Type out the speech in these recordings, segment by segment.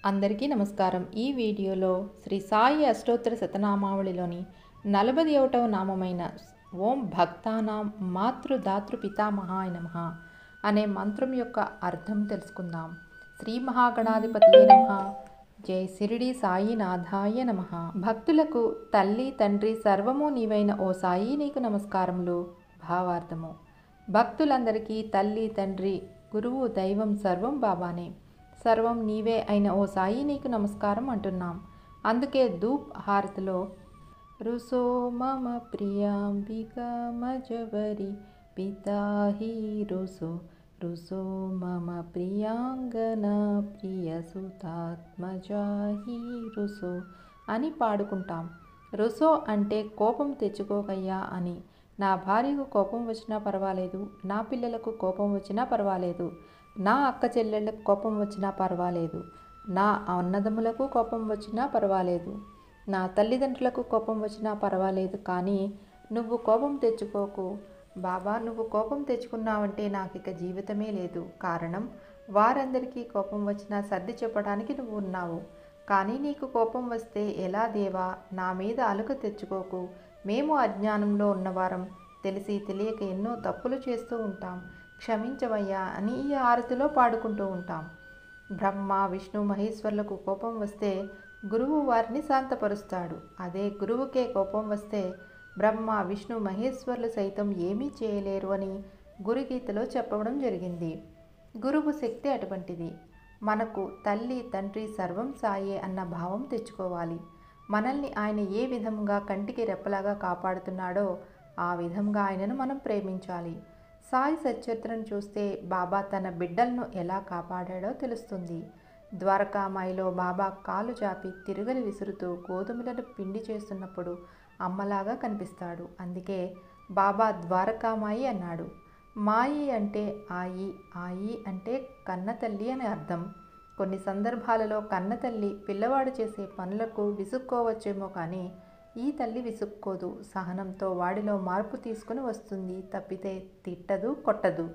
అందరికీ నమస్కారం ఈ వీడియోలో శ్రీ సాయి అష్టోత్తర శతనామావళిలోని నలభై ఒకటవ నామమైన ఓం భక్తానాం మాతృదాతృ పితామహాయ నమః అనే మంత్రం యొక్క అర్థం తెలుసుకుందాం శ్రీ మహాగణాధిపతి నమ జై సిరిడి సాయినాథాయ నమ భక్తులకు తల్లి తండ్రి సర్వము నీవైన ఓ సాయి నీకు నమస్కారములు భావార్థము భక్తులందరికీ తల్లి తండ్రి గురువు దైవం సర్వం బాబానే సర్వం నీవే అయిన ఓ సాయి నీకు నమస్కారం అంటున్నాం అందుకే ధూప్ హారతిలో రుసో మమ ప్రియాంబిక మజవరి పితాహి రుసో రుసో మమ ప్రియాంగన ప్రియ సుతాత్మజాహి రుసో అని పాడుకుంటాం రుసో అంటే కోపం తెచ్చుకోకయ్యా అని నా భార్యకు కోపం వచ్చినా పర్వాలేదు నా పిల్లలకు కోపం వచ్చినా పర్వాలేదు నా అక్క చెల్లెళ్ళకు కోపం వచ్చినా పర్వాలేదు నా అన్నదమ్ములకు కోపం వచ్చినా పర్వాలేదు నా తల్లిదండ్రులకు కోపం వచ్చినా పర్వాలేదు కానీ నువ్వు కోపం తెచ్చుకోకు బాబా నువ్వు కోపం తెచ్చుకున్నావంటే నాకు ఇక జీవితమే లేదు కారణం వారందరికీ కోపం వచ్చినా సర్ది చెప్పడానికి నువ్వు ఉన్నావు కానీ నీకు కోపం వస్తే ఎలా దేవా నా మీద అలుక తెచ్చుకోకు మేము అజ్ఞానంలో ఉన్నవారం తెలిసి తెలియక ఎన్నో తప్పులు చేస్తూ ఉంటాం క్షమించవయ్యా అని ఈ ఆరతిలో పాడుకుంటూ ఉంటాం బ్రహ్మ విష్ణు మహేశ్వర్లకు కోపం వస్తే గురువు వారిని శాంతపరుస్తాడు అదే గురువుకే కోపం వస్తే బ్రహ్మ విష్ణు మహేశ్వర్లు సైతం ఏమీ చేయలేరు అని గురుగీతలో చెప్పడం జరిగింది గురువు శక్తి అటువంటిది మనకు తల్లి తండ్రి సర్వం సాయే అన్న భావం తెచ్చుకోవాలి మనల్ని ఆయన ఏ విధంగా కంటికి రెప్పలాగా కాపాడుతున్నాడో ఆ విధంగా ఆయనను మనం ప్రేమించాలి సాయి సచరిత్రను చూస్తే బాబా తన బిడ్డలను ఎలా కాపాడాడో తెలుస్తుంది ద్వారకామాయిలో బాబా కాలు చాపి తిరుగలి విసురుతూ గోధుమలను పిండి చేస్తున్నప్పుడు అమ్మలాగా కనిపిస్తాడు అందుకే బాబా ద్వారకామాయి అన్నాడు మాయి అంటే ఆయి ఆయి అంటే కన్న తల్లి అని అర్థం కొన్ని సందర్భాలలో కన్న తల్లి పిల్లవాడు చేసే పనులకు విసుక్కోవచ్చేమో కానీ ఈ తల్లి విసుక్కోదు సహనంతో వాడిలో మార్పు తీసుకుని వస్తుంది తప్పితే తిట్టదు కొట్టదు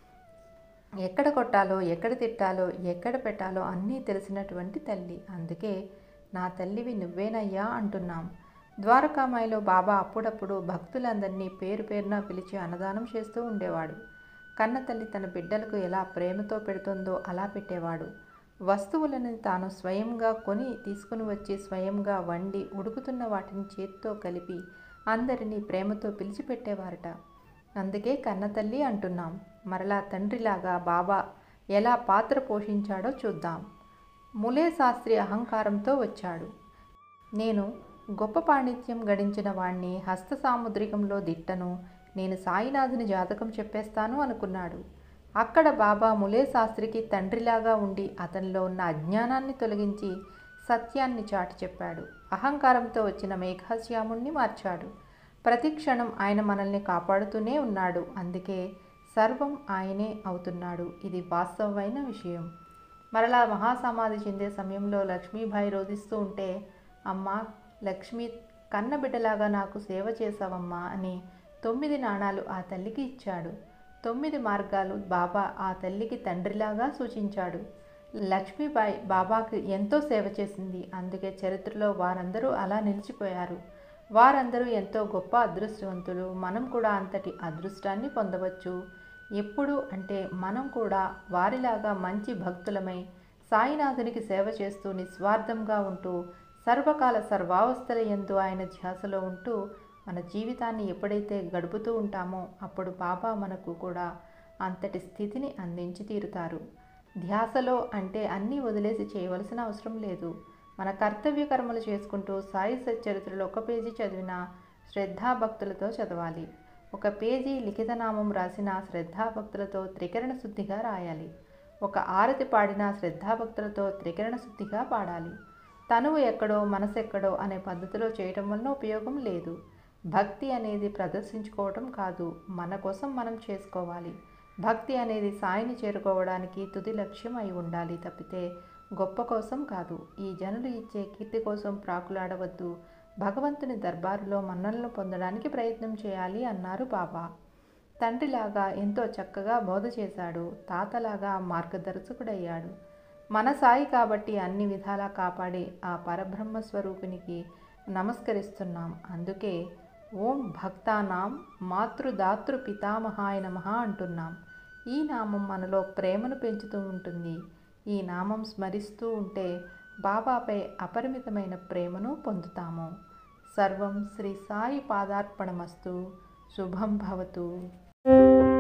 ఎక్కడ కొట్టాలో ఎక్కడ తిట్టాలో ఎక్కడ పెట్టాలో అన్నీ తెలిసినటువంటి తల్లి అందుకే నా తల్లివి నువ్వేనయ్యా అంటున్నాం ద్వారకామాయిలో బాబా అప్పుడప్పుడు భక్తులందరినీ పేరు పేరున పిలిచి అన్నదానం చేస్తూ ఉండేవాడు కన్న తల్లి తన బిడ్డలకు ఎలా ప్రేమతో పెడుతుందో అలా పెట్టేవాడు వస్తువులను తాను స్వయంగా కొని తీసుకుని వచ్చి స్వయంగా వండి ఉడుకుతున్న వాటిని చేత్తో కలిపి అందరినీ ప్రేమతో పిలిచిపెట్టేవారట అందుకే కన్నతల్లి అంటున్నాం మరలా తండ్రిలాగా బాబా ఎలా పాత్ర పోషించాడో చూద్దాం ములే శాస్త్రి అహంకారంతో వచ్చాడు నేను గొప్ప పాండిత్యం గడించిన వాణ్ణి హస్త సాముద్రికంలో దిట్టను నేను సాయినాథుని జాతకం చెప్పేస్తాను అనుకున్నాడు అక్కడ బాబా ములే శాస్త్రికి తండ్రిలాగా ఉండి అతనిలో ఉన్న అజ్ఞానాన్ని తొలగించి సత్యాన్ని చాటి చెప్పాడు అహంకారంతో వచ్చిన మేఘశ్యాముణ్ణి మార్చాడు ప్రతి క్షణం ఆయన మనల్ని కాపాడుతూనే ఉన్నాడు అందుకే సర్వం ఆయనే అవుతున్నాడు ఇది వాస్తవమైన విషయం మరలా మహాసమాధి చెందే సమయంలో లక్ష్మీబాయి రోధిస్తూ ఉంటే అమ్మా లక్ష్మి కన్న బిడ్డలాగా నాకు సేవ చేసావమ్మా అని తొమ్మిది నాణాలు ఆ తల్లికి ఇచ్చాడు తొమ్మిది మార్గాలు బాబా ఆ తల్లికి తండ్రిలాగా సూచించాడు లక్ష్మీబాయి బాబాకి ఎంతో సేవ చేసింది అందుకే చరిత్రలో వారందరూ అలా నిలిచిపోయారు వారందరూ ఎంతో గొప్ప అదృష్టవంతులు మనం కూడా అంతటి అదృష్టాన్ని పొందవచ్చు ఎప్పుడు అంటే మనం కూడా వారిలాగా మంచి భక్తులమై సాయినాథునికి సేవ చేస్తూ నిస్వార్థంగా ఉంటూ సర్వకాల సర్వావస్థల ఎందు ఆయన ధ్యాసలో ఉంటూ మన జీవితాన్ని ఎప్పుడైతే గడుపుతూ ఉంటామో అప్పుడు బాబా మనకు కూడా అంతటి స్థితిని అందించి తీరుతారు ధ్యాసలో అంటే అన్నీ వదిలేసి చేయవలసిన అవసరం లేదు మన కర్తవ్య కర్మలు చేసుకుంటూ సాయి సచ్చరిత్రలో ఒక పేజీ చదివిన శ్రద్ధాభక్తులతో చదవాలి ఒక పేజీ లిఖితనామం రాసిన శ్రద్ధాభక్తులతో త్రికరణ శుద్ధిగా రాయాలి ఒక ఆరతి పాడిన శ్రద్ధాభక్తులతో త్రికరణ శుద్ధిగా పాడాలి తనువు ఎక్కడో మనసు ఎక్కడో అనే పద్ధతిలో చేయటం వలన ఉపయోగం లేదు భక్తి అనేది ప్రదర్శించుకోవటం కాదు మన కోసం మనం చేసుకోవాలి భక్తి అనేది సాయిని చేరుకోవడానికి తుది లక్ష్యం అయి ఉండాలి తప్పితే గొప్ప కోసం కాదు ఈ జనులు ఇచ్చే కీర్తి కోసం ప్రాకులాడవద్దు భగవంతుని దర్బారులో మన్నలను పొందడానికి ప్రయత్నం చేయాలి అన్నారు బాబా తండ్రిలాగా ఎంతో చక్కగా బోధ చేశాడు తాతలాగా మార్గదర్శకుడయ్యాడు మన సాయి కాబట్టి అన్ని విధాలా కాపాడే ఆ పరబ్రహ్మ స్వరూపినికి నమస్కరిస్తున్నాం అందుకే ఓం భక్తానాం మాతృదాతృ పితామహాయ నమః అంటున్నాం ఈ నామం మనలో ప్రేమను పెంచుతూ ఉంటుంది ఈ నామం స్మరిస్తూ ఉంటే బాబాపై అపరిమితమైన ప్రేమను పొందుతాము సర్వం శ్రీ సాయి పాదార్పణమస్తు శుభం భవతు